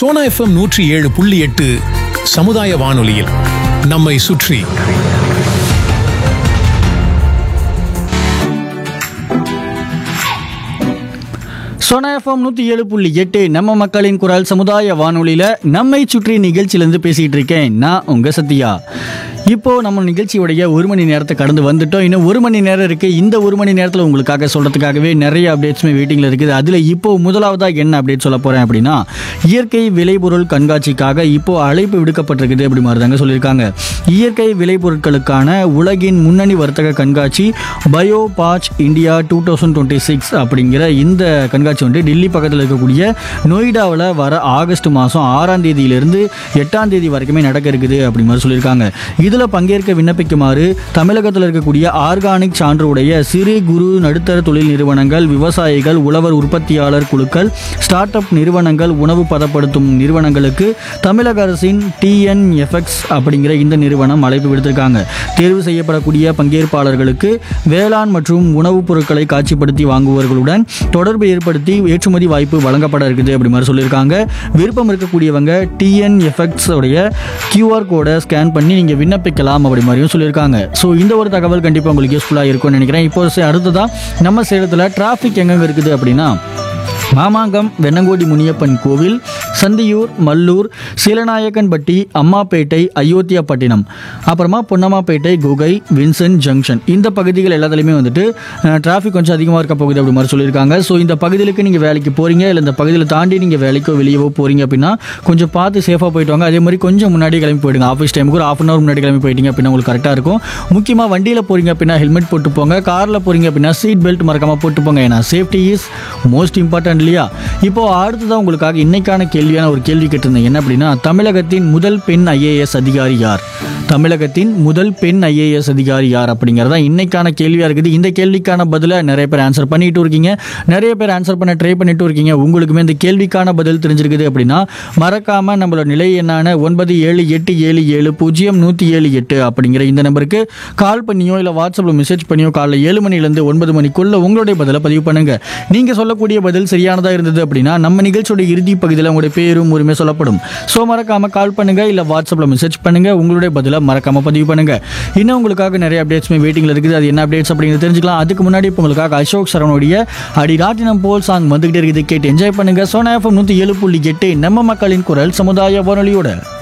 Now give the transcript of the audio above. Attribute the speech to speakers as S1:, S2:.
S1: Sona FM நூற்றி ஏழு புள்ளி எட்டு சமுதாய வானொலியில் நம்மை சுற்றி
S2: சோனா எஃப்எம் நூற்றி ஏழு புள்ளி எட்டு நம்ம மக்களின் குரல் சமுதாய வானொலியில் நம்மை சுற்றி நிகழ்ச்சியிலேருந்து பேசிகிட்டு இருக்கேன் நான் உங்கள் சத்யா இப்போ நம்ம நிகழ்ச்சியுடைய ஒரு மணி நேரத்தை கடந்து வந்துட்டோம் இன்னும் ஒரு மணி நேரம் இருக்குது இந்த ஒரு மணி நேரத்தில் உங்களுக்காக சொல்கிறதுக்காகவே நிறைய அப்டேட்ஸுமே வெயிட்டிங்கில் இருக்குது அதில் இப்போ முதலாவதாக என்ன அப்டேட் சொல்ல போகிறேன் அப்படின்னா இயற்கை விளைபொருள் கண்காட்சிக்காக இப்போ அழைப்பு விடுக்கப்பட்டிருக்குது அப்படி மாதிரி தாங்க சொல்லியிருக்காங்க இயற்கை விளைபொருட்களுக்கான உலகின் முன்னணி வர்த்தக கண்காட்சி BioFach India two thousand twenty six அப்படிங்கிற இந்த கண்காட்சி வந்து டெல்லி பக்கத்தில் இருக்கக்கூடிய நொய்டாவில் வர ஆகஸ்ட் மாதம் ஆறாம் தேதியிலிருந்து எட்டாம் தேதி வரைக்குமே நடக்க இருக்குது அப்படி மாதிரி சொல்லியிருக்காங்க இதில் பங்கேற்க விண்ணப்பிக்குமாறு தமிழகத்தில் இருக்கக்கூடிய ஆர்கானிக் சான்று உடைய சிறு குறு நடுத்தர தொழில் நிறுவனங்கள் விவசாயிகள் உழவர் உற்பத்தியாளர் குழுக்கள் ஸ்டார்ட் அப் நிறுவனங்கள் உணவு பதப்படுத்தும் நிறுவனங்களுக்கு தமிழக அரசின் டிஎன்எஃப்எக்ஸ் அப்படிங்கிற இந்த நிறுவனம் அழைப்பு விடுத்திருக்காங்க தேர்வு செய்யப்படக்கூடிய பங்கேற்பாளர்களுக்கு வேளாண் மற்றும் உணவுப் பொருட்களை காட்சிப்படுத்தி வாங்குபவர்களுடன் தொடர்பு ஏற்படுத்தி ஏற்றுமதி வாய்ப்பு வழங்கப்பட இருக்குது அப்படி மாதிரி சொல்லியிருக்காங்க விருப்பம் இருக்கக்கூடியவங்க டிஎன்எஃப்எக்ஸ் உடைய கியூஆர் கோடை ஸ்கேன் பண்ணி நீங்கள் விண்ணப்பிக்கலாம் அப்படி மாதிரியும் சொல்லியிருக்காங்க ஸோ இந்த ஒரு தகவல் கண்டிப்பாக உங்களுக்கு யூஸ்ஃபுல்லாக இருக்கும்னு நினைக்கிறேன் இப்போ சே- அடுத்ததா நம்ம சேலத்தில் டிராஃபிக் எங்கெங்க இருக்குது அப்படின்னா மாமாங்கம் வெண்ணங்கோடி முனியப்பன் கோவில் சந்தியூர் மல்லூர் சீலநாயக்கன்பட்டி அம்மாப்பேட்டை அயோத்தியாப்பட்டினம் அப்புறமா பொன்னம்மாப்பேட்டை குகை வின்சென்ட் ஜங்ஷன் இந்த பகுதிகள் எல்லாத்துலேயுமே வந்துட்டு டிராஃபிக் கொஞ்சம் அதிகமாக இருக்க போகுது அப்படி மாதிரி சொல்லியிருக்காங்க ஸோ இந்த பகுதிகளுக்கு நீங்கள் வேலைக்கு போகிறீங்க இல்லை இந்த பகுதியில் தாண்டி நீங்கள் வேலைக்கோ வெளியவோ போகிறீங்க அப்படின்னா கொஞ்சம் பார்த்து சேஃபாக போயிட்டு வாங்க அதே மாதிரி கொஞ்சம் முன்னாடி கிளம்பி போயிடுங்க ஆஃபீஸ் டைமுக்கு ஒரு ஆஃப் அன் ஹவர் முன்னாடி கிளம்பி போயிட்டீங்க அப்படின்னா உங்களுக்கு கரெக்டாக இருக்கும் முக்கியமாக வண்டியில் போகிறீங்க அப்படின்னா ஹெல்மெட் போட்டு போங்க காரில் போகிறீங்க அப்படின்னா சீட் பெல்ட் மறக்காமல் போட்டு போங்க ஏன்னா சேஃப்டி இஸ் மோஸ்ட் இம்பார்ட்டன்ட் இல்லையா இப்போ அடுத்ததான் உங்களுக்காக இன்னைக்கான கேள்வியான ஒரு கேள்வி கேட்டிருந்தேன் என்ன அப்படின்னா தமிழகத்தின் முதல் பெண் ஐஏஎஸ் அதிகாரி யார் தமிழகத்தின் முதல் பெண் ஐஏஎஸ் அதிகாரி யார் அப்படிங்கிறதா இன்னைக்கான கேள்வியாக இருக்குது இந்த கேள்விக்கான பதிலை நிறைய பேர் ஆன்சர் பண்ணிட்டு இருக்கீங்க நிறைய பேர் ஆன்சர் பண்ண ட்ரை பண்ணிட்டு இருக்கீங்க உங்களுக்குமே இந்த கேள்விக்கான பதில் தெரிஞ்சிருக்குது அப்படின்னா மறக்காம நம்மளோட நிலை எண்ணான ஒன்பது ஏழு எட்டு ஏழு ஏழு பூஜ்ஜியம் நூற்றி ஏழு எட்டு அப்படிங்கிற இந்த நம்பருக்கு கால் பண்ணியோ இல்லை வாட்ஸ்அப்பில் மெசேஜ் பண்ணியோ காலைல ஏழு மணிலேருந்து ஒன்பது மணிக்குள்ள உங்களுடைய பதிலை பதிவு பண்ணுங்க நீங்க சொல்லக்கூடிய பதில் சரியானதா இருந்தது அப்படின்னா நம்ம நிகழ்ச்சியோட இறுதி பகுதியில் உங்களுடைய பேரும் உரிமை சொல்லப்படும் ஸோ மறக்காம கால் பண்ணுங்க இல்லை வாட்ஸ்அப்பில் மெசேஜ் பண்ணுங்க உங்களுடைய பதிலை மறக்காம பதிவு பண்ணுங்க இன்னும் உங்களுக்காக நிறைய அப்டேட்ஸ்மே வெயிட்டிங்ல இருக்குது அது என்ன அப்டேட்ஸ் அப்படிங்கிறது தெரிஞ்சுக்கலாம் அதுக்கு முன்னாடி இப்போ உங்களுக்காக அசோக் சரவணுடைய அடி ராட்டினம் போல் சாங் வந்துகிட்டே இருக்குது கேட்டு என்ஜாய் பண்ணுங்க சோனா எஃப்எம் நூற்றி ஏழு புள்ளி எட்டு நம்ம மக்களின் குரல் சமுதாய வானொலியோட